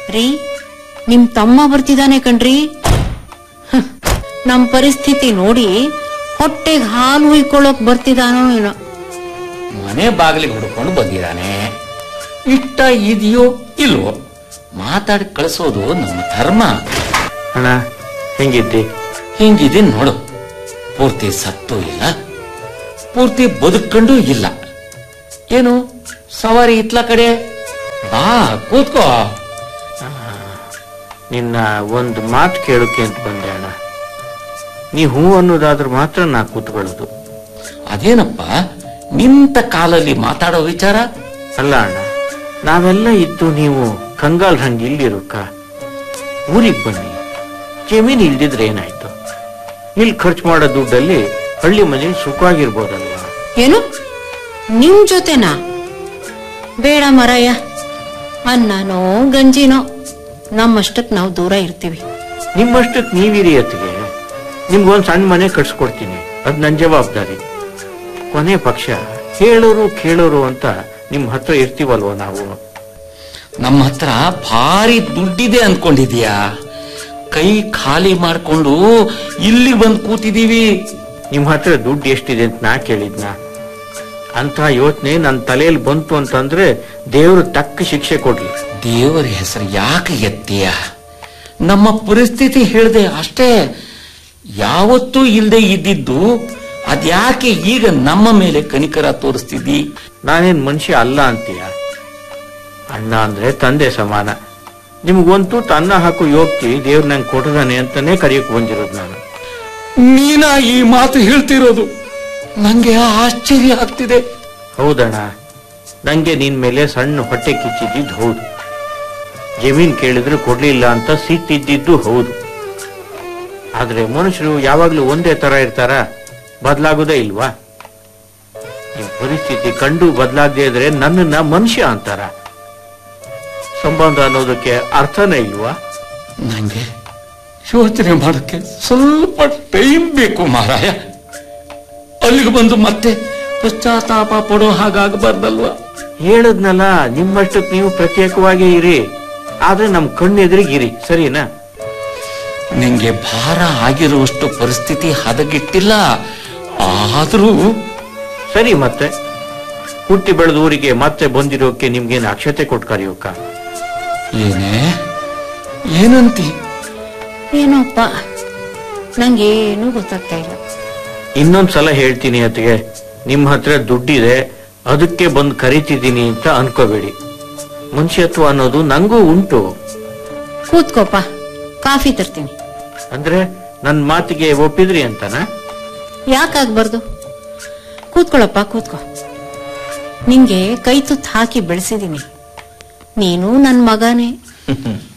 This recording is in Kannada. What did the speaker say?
ರೀ ನಿಮ್ ತಮ್ಮ ಬರ್ತಿದ್ದಾನೆ ಕಣ್ರಿ ಹ್, ನಮ್ ಪರಿಸ್ಥಿತಿ ನೋಡಿ ಹೊಟ್ಟೆಗೆ ಹಾಲು ಹುಯ್ಕೊಳ್ಳೋಕ್ ಬರ್ತಿದಾನೋ ಏನೋ ಮನೆ ಬಾಗಿಲಿಗೆ ಹುಡ್ಕೊಂಡು ಬಂದಿದ್ದಾನೆ ಇಷ್ಟ ಇದೆಯೋ ಇಲ್ವೋ ಮಾತಾಡಿ ಕಳಿಸೋದು ನಮ್ಮ ಧರ್ಮ ಅಣ್ಣ ಹೆಂಗಿದ್ದಿ ಹಿಂಗಿದೆ ನೋಡು ಪೂರ್ತಿ ಸತ್ತು ಇಲ್ಲ ಪೂರ್ತಿ ಬದುಕೊಂಡು ಇಲ್ಲ ಏನು ಸವಾರಿ ಇತ್ಲ ಕಡೆ ಬಾ ಕೂತ್ಕೋ ನಿನ್ನ ಒಂದು ಮಾತು ಕೇಳೋಕೆ ಅಂತ ಬಂದೆ ಅಣ್ಣ ನೀ ಹೂ ಅನ್ನೋದಾದ್ರೆ ಮಾತ್ರ ನಾ ಕೂತ್ಕೊಳ್ಳೋದು ಅದೇನಪ್ಪ ನಿಂತ ಕಾಲಲ್ಲಿ ಮಾತಾಡೋ ವಿಚಾರ ಅಲ್ಲ ಅಣ್ಣ ನಾವೆಲ್ಲ ಇದ್ದು ನೀವು ಕಂಗಾಲ್ ಹಂಗೆ ಇಲ್ಲಿರೋಕ ಊರಿಗೆ ಬನ್ನಿ ಜಮೀನು ಇಲ್ದಿದ್ರೆ ಏನಾಯ್ತು ಇಲ್ಲಿ ಖರ್ಚು ಮಾಡೋ ದುಡ್ಡಲ್ಲಿ ಹಳ್ಳಿ ಮನೇಲಿ ಸುಖವಾಗಿರ್ಬೋದಲ್ವಾ ಏನು ನಿಮ್ ಜೊತೆನಾ ಬೇಡ ಮರಯ್ಯ ಅನ್ನನೋ ಗಂಜಿನೋ ನಮ್ಮಷ್ಟಕ್ ನಾವು ದೂರ ಇರ್ತೀವಿ ನಿಮ್ಮಷ್ಟಕ್ಕೆ ನೀವಿರಿ ಅತ್ತಿಗೆ ನಿಮ್ಗೊಂದ್ ಸಣ್ಣ ಮನೆ ಕಟ್ಸ್ಕೊಡ್ತೀನಿ ಅದ್ ನನ್ ಜವಾಬ್ದಾರಿ ಕೊನೆ ಪಕ್ಷ ಹೇಳೋರು ಕೇಳೋರು ಅಂತ ನಿಮ್ ಹತ್ರ ಇರ್ತೀವಲ್ವ ನಾವು ನಮ್ಮ ಹತ್ರ ಭಾರಿ ದುಡ್ಡಿದೆ ಅನ್ಕೊಂಡಿದ್ಯಾ ಕೈ ಖಾಲಿ ಮಾಡ್ಕೊಂಡು ಇಲ್ಲಿ ಬಂದು ಕೂತಿದೀವಿ ನಿಮ್ ಹತ್ರ ದುಡ್ಡು ಎಷ್ಟಿದೆ ಅಂತ ನಾ ಕೇಳಿದ್ನ ಅಂತ ಯೋಚನೆ ನನ್ನ ತಲೆಯಲ್ಲಿ ಬಂತು ಅಂತಂದ್ರೆ ದೇವ್ರು ತಕ್ಕ ಶಿಕ್ಷೆ ಕೊಡ್ಲಿ ದೇವರ ಹೆಸರು ಯಾಕೆ ಎತ್ತೀಯ ನಮ್ಮ ಪರಿಸ್ಥಿತಿ ಹೇಳ್ದೆ ಅಷ್ಟೇ ಯಾವತ್ತೂ ಇಲ್ಲದೆ ಇದ್ದಿದ್ದು ಅದ್ಯಾಕೆ ಈಗ ನಮ್ಮ ಮೇಲೆ ಕನಿಕರ ತೋರಿಸ್ತಿದ್ದಿ ನಾನೇನ್ ಮನುಷ್ಯ ಅಲ್ಲ ಅಂತೀಯ ಅಣ್ಣ ಅಂದ್ರೆ ತಂದೆ ಸಮಾನ ನಿಮ್ಗೊಂತೂ ಅನ್ನ ಹಾಕೋ ಯೋಗ್ತಿ ದೇವ್ರು ನಂಗೆ ಕೊಟ್ಟದಾನೆ ಅಂತಾನೆ ಕರೆಯಕ್ ಬಂದಿರೋದು ನಾನು ನೀನ ಈ ಮಾತು ಹೇಳ್ತಿರೋದು ನಂಗೆ ಆಶ್ಚರ್ಯ ಆಗ್ತಿದೆ ಹೌದಣ್ಣ ನಂಗೆ ನಿನ್ ಮೇಲೆ ಸಣ್ಣ ಹೊಟ್ಟೆ ಕಿಚ್ಚಿದ್ದಿದ್ದು ಹೌದು ಜಮೀನ್ ಕೇಳಿದ್ರೆ ಕೊಡ್ಲಿಲ್ಲ ಅಂತ ಸಿಟ್ಟಿದ್ದಿದ್ದು ಹೌದು ಆದ್ರೆ ಮನುಷ್ಯರು ಯಾವಾಗ್ಲೂ ಒಂದೇ ತರ ಇರ್ತಾರ ಬದಲಾಗೋದೇ ಇಲ್ವಾ ಈ ಪರಿಸ್ಥಿತಿ ಕಂಡು ಬದಲಾಗದೆ ಇದ್ರೆ ನನ್ನನ್ನ ಮನುಷ್ಯ ಅಂತಾರ ಸಂಬಂಧ ಅನ್ನೋದಕ್ಕೆ ಅರ್ಥನೇ ಇಲ್ವಾ ನಂಗೆ ಯೋಚನೆ ಮಾಡೋಕ್ಕೆ ಸ್ವಲ್ಪ ಟೈಮ್ ಬೇಕು ಮಾರಾಯ ಅಲ್ಲಿಗೆ ಬಂದು ಮತ್ತೆ ಪಶ್ಚಾತ್ತಾಪ ಪಡೋ ಹಾಗಾಗಬಾರ್ದಲ್ವಾ ಹೇಳದ್ನಲ್ಲ ನಿಮ್ಮಷ್ಟಕ್ಕೆ ನೀವು ಪ್ರತ್ಯೇಕವಾಗಿ ಇರಿ ಆದ್ರೆ ನಮ್ ಕಣ್ಣೆದುರಿಗಿರಿ ಸರಿನಾ ನಿಂಗೆ ಭಾರ ಆಗಿರುವಷ್ಟು ಪರಿಸ್ಥಿತಿ ಹದಗೆಟ್ಟಿಲ್ಲ ಆದ್ರೂ ಸರಿ ಮತ್ತೆ ಹುಟ್ಟಿ ಬೆಳೆದ ಊರಿಗೆ ಮತ್ತೆ ಬಂದಿರೋಕೆ ನಿಮ್ಗೇನು ಅಕ್ಷತೆ ಕೊಟ್ಟು ಕರೆಯೋಕ ಏನೇ ಏನಂತಿ ಏನೋಪ್ಪ ನಂಗೇನು ಗೊತ್ತಾಗ್ತಾ ಇಲ್ಲ ಇನ್ನೊಂದ್ ಸಲ ಹೇಳ್ತೀನಿ ಅತ್ತಿಗೆ ನಿಮ್ ಹತ್ರ ದುಡ್ಡಿದೆ ಅದಕ್ಕೆ ಬಂದು ಕರಿತಿದ್ದೀನಿ ಅಂತ ಅನ್ಕೋಬೇಡಿ ಮನುಷ್ಯತ್ವ ಅನ್ನೋದು ನಂಗೂ ಉಂಟು ಕೂತ್ಕೋಪ ಕಾಫಿ ತರ್ತೀನಿ ಅಂದ್ರೆ ನನ್ ಮಾತಿಗೆ ಒಪ್ಪಿದ್ರಿ ಅಂತನಾ ಯಾಕಾಗ್ಬಾರ್ದು ಕೂತ್ಕೊಳ್ಳಪ್ಪ ಕೂತ್ಕೋ ನಿಂಗೆ ಕೈ ತುತ್ತು ಹಾಕಿ ಬೆಳೆಸಿದೀನಿ ನೀನು ನನ್ ಮಗನೇ